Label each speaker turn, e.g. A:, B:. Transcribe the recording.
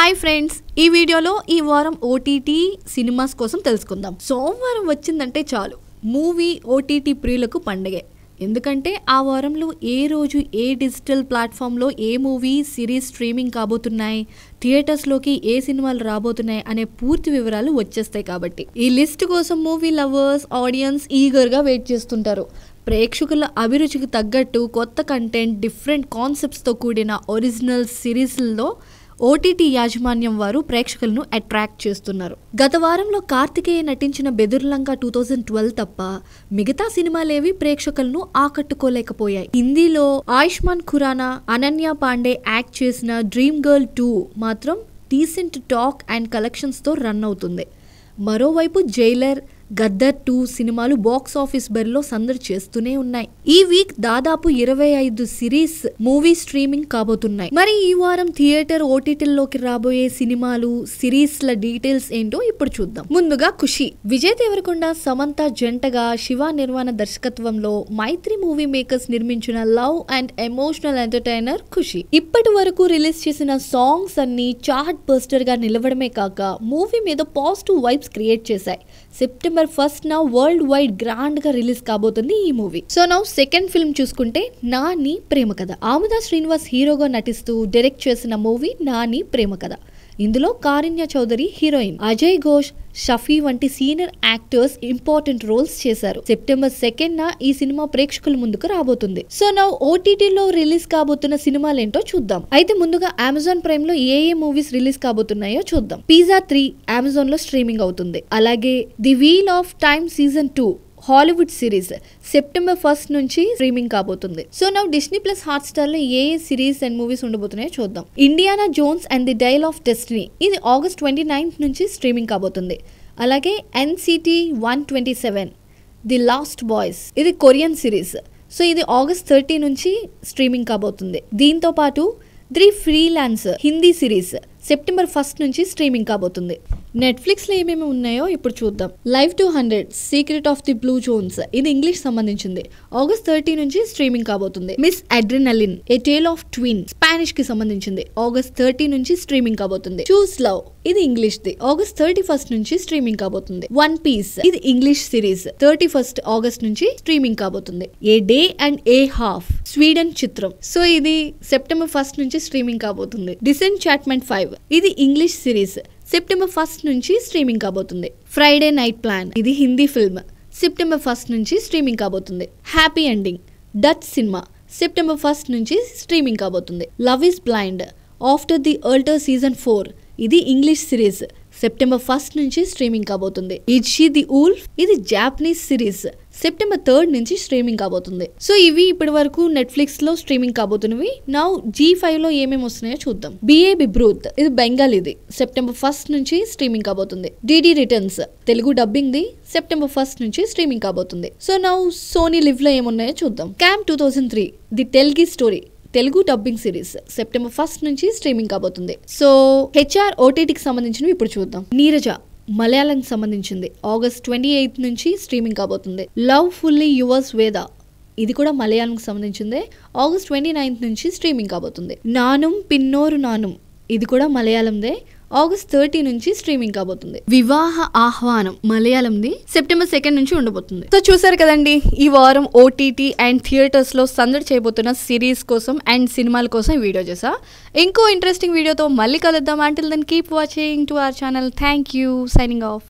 A: hi friends ఈ వీడియోలో ఈ వారం ఓటీటీ సినిమాస్ కోసం తెలుసుకుందాం సోమవారం వచ్చిందంటే చాలు మూవీ ఓటీటీ ప్రియులకు పండగే ఎందుకంటే ఆ వారంలో ఏ రోజు ఏ డిజిటల్ ప్లాట్ఫామ్లో ఏ మూవీ సిరీస్ స్ట్రీమింగ్ కాబోతున్నాయి థియేటర్స్లోకి ఏ సినిమాలు రాబోతున్నాయి అనే పూర్తి వివరాలు వచ్చేస్తాయి కాబట్టి ఈ లిస్ట్ కోసం మూవీ లవర్స్ ఆడియన్స్ ఈగర్గా వెయిట్ చేస్తుంటారు ప్రేక్షకుల అభిరుచికి తగ్గట్టు కొత్త కంటెంట్ డిఫరెంట్ కాన్సెప్ట్స్తో కూడిన ఒరిజినల్ సిరీస్లలో ఓటీటీ యాజమాన్యం వారు ప్రేక్షకులను అట్రాక్ట్ చేస్తున్నారు గత వారంలో కార్తికేయ నటించిన బెదుర్లంక టూ థౌజండ్ ట్వెల్వ్ తప్ప మిగతా సినిమాలేవి ప్రేక్షకులను ఆకట్టుకోలేకపోయాయి హిందీలో ఆయుష్మాన్ ఖురానా అనన్య పాండే యాక్ట్ చేసిన డ్రీమ్ గర్ల్ టూ మాత్రం డీసెంట్ టాక్ అండ్ కలెక్షన్స్తో రన్ అవుతుంది మరోవైపు జైలర్ గద్దర్ టూ సినిమాలు బాక్స్ ఆఫీస్ బరిలో సందడి చేస్తూనే ఉన్నాయి ఈ వీక్ దాదాపు ఇరవై ఐదు సిరీస్ మూవీ స్ట్రీమింగ్ కాబోతున్నాయి మరి ఈ వారం థియేటర్ ఓటీటీల్లోకి రాబోయే సినిమాలు సిరీస్ల డీటెయిల్స్ ఏంటో ఇప్పుడు చూద్దాం ముందుగా ఖుషి విజయ్ దేవరకొండ సమంత జంటగా శివ నిర్వాణ దర్శకత్వంలో మైత్రి మూవీ మేకర్స్ నిర్మించిన love and emotional entertainer Kushi ఇప్పటి వరకు రిలీజ్ చేసిన సాంగ్స్ అన్ని చార్ట్ బస్టర్ గా నిలవడమే కాక మూవీ మీద పాజిటివ్ వైబ్స్ క్రియేట్ చేశాయి సెప్టెంబర్ ఫస్ట్ నా వరల్డ్ వైడ్ గ్రాండ్ గా రిలీజ్ కాబోతుంది ఈ movie so now second film చూసుకుంటే నాని ప్రేమ కథ ఆముదా శ్రీనివాస్ హీరోగా నటిస్తూ డైరెక్ట్ చేసిన మూవీ నాని ప్రేమ కథ ఇందులో కారుణ్య చౌదరి హీరోయిన్ అజయ్ ఘోష్ షఫీ వంటి సీనియర్ యాక్టర్స్ ఇంపార్టెంట్ రోల్స్ చేశారు సెప్టెంబర్ సెకండ్ న ఈ సినిమా ప్రేక్షకుల ముందుకు రాబోతుంది సో నౌ ఓటీటీలో రిలీజ్ కాబోతున్న సినిమాలు ఏంటో చూద్దాం అయితే ముందుగా అమెజాన్ ప్రైమ్ లో ఏ ఏ మూవీస్ రిలీజ్ కాబోతున్నాయో చూద్దాం పిజ్జా త్రీ అమెజాన్ లో స్ట్రీమింగ్ అవుతుంది అలాగే the wheel of time season two Hollywood series September first నుంచి స్ట్రీమింగ్ కాబోతుంది so now Disney plus Hotstar లో ఏ ఏ సిరీస్ అండ్ మూవీస్ ఉండబోతున్నాయో చూద్దాం Indiana Jones and the dial of destiny ఇది ఆగస్ట్ ట్వంటీ నైన్త్ నుంచి స్ట్రీమింగ్ కాబోతుంది అలాగే NCT one twenty seven the lost boys ఇది కొరియన్ సిరీస్ సో ఇది ఆగస్ట్ థర్టీ నుంచి స్ట్రీమింగ్ కాబోతుంది దీంతో పాటు three freelance Hindi series September first నుంచి స్ట్రీమింగ్ కాబోతుంది నెట్ఫ్లిక్స్ లో ఏమేమి ఉన్నాయో ఇప్పుడు చూద్దాం live to hundred secret of the blue zones ఇది ఇంగ్లీష్ సంబంధించింది ఆగస్ట్ థర్టీ నుంచి స్ట్రీమింగ్ కాబోతుంది miss adrenaline a tale of twin Spanish కి సంబంధించింది ఆగస్ట్ థర్టీ నుంచి స్ట్రీమింగ్ కాబోతుంది చూస్ లవ్ ఇది ఇంగ్లీష్ ది ఆగస్ట్ థర్టీ ఫస్ట్ నుంచి స్ట్రీమింగ్ కాబోతుంది వన్ పీస్ ఇది English series thirty first August నుంచి స్ట్రీమింగ్ కాబోతుంది ఏ day and a half Sweden చిత్రం సో ఇది సెప్టెంబర్ ఫస్ట్ నుంచి స్ట్రీమింగ్ కాబోతుంది డిసెంట్ చాట్మెంట్ ఫైవ్ ఇది ఇంగ్లీష్ సిరీస్ సెప్టెంబర్ ఫస్ట్ నుంచి స్ట్రీమింగ్ కాబోతుంది ఫ్రైడే నైట్ ప్లాన్ ఇది హిందీ ఫిల్మ్ సెప్టెంబర్ ఫస్ట్ నుంచి స్ట్రీమింగ్ కాబోతుంది happy ending Dutch cinema September first నుంచి స్ట్రీమింగ్ కాబోతుంది love is blind after the altar season four ఇది ఇంగ్లీష్ సిరీస్ సెప్టెంబర్ ఫస్ట్ నుంచి streaming కాబోతుంది ఇడ్షి ది ఊల్ఫ్ ఇది జాపనీస్ సిరీస్ సెప్టెంబర్ థర్డ్ నుంచి స్ట్రీమింగ్ కాబోతుంది సో ఇవి ఇప్పటి వరకు నెట్ఫ్లిక్స్ లో స్ట్రీమింగ్ కాబోతున్నవి నౌ జీ ఫైవ్ లో ఏమేమి వస్తున్నాయో చూద్దాం బిఏ బిబ్రూత్ ఇది బెంగాల్ ఇది సెప్టెంబర్ ఫస్ట్ నుంచి స్ట్రీమింగ్ కాబోతుంది డిడి రిటర్న్స్ తెలుగు డబ్బింగ్ ది సెప్టెంబర్ ఫస్ట్ నుంచి స్ట్రీమింగ్ కాబోతుంది సో నౌ సోనీ లివ్ లో ఏమున్నాయో చూద్దాం క్యాంప్ two thousand three the Telgi story Telugu dubbing series September first నుంచి స్ట్రీమింగ్ కాబోతుంది సో హెచ్ఆర్ ఓటీటీకి సంబంధించినవి ఇప్పుడు చూద్దాం నీరజ మలయాళంకి సంబంధించింది ఆగస్ట్ ట్వంటీ ఎయిత్ నుంచి స్ట్రీమింగ్ కాబోతుంది లవ్ ఫుల్లీ యువర్స్ వేద ఇది కూడా మలయాళంకి సంబంధించిందే ఆగస్ట్ ట్వంటీ నైన్త్ నుంచి స్ట్రీమింగ్ కాబోతుంది నానుం పిన్నోరు నానుం ఇది కూడా మలయాళందే ఆగస్ట్ థర్టీ నుంచి స్ట్రీమింగ్ కాబోతుంది వివాహ ఆహ్వానం మలయాళంది సెప్టెంబర్ సెకండ్ నుంచి ఉండబోతుంది సో చూసారు కదండి ఈ వారం ఓటీటీ అండ్ థియేటర్స్ లో సందడి చేయబోతున్న సిరీస్ కోసం అండ్ సినిమాల కోసం ఈ వీడియో చేసా ఇంకో ఇంట్రెస్టింగ్ వీడియోతో మళ్ళీ కలుద్దాం until then keep watching to our channel thank you signing of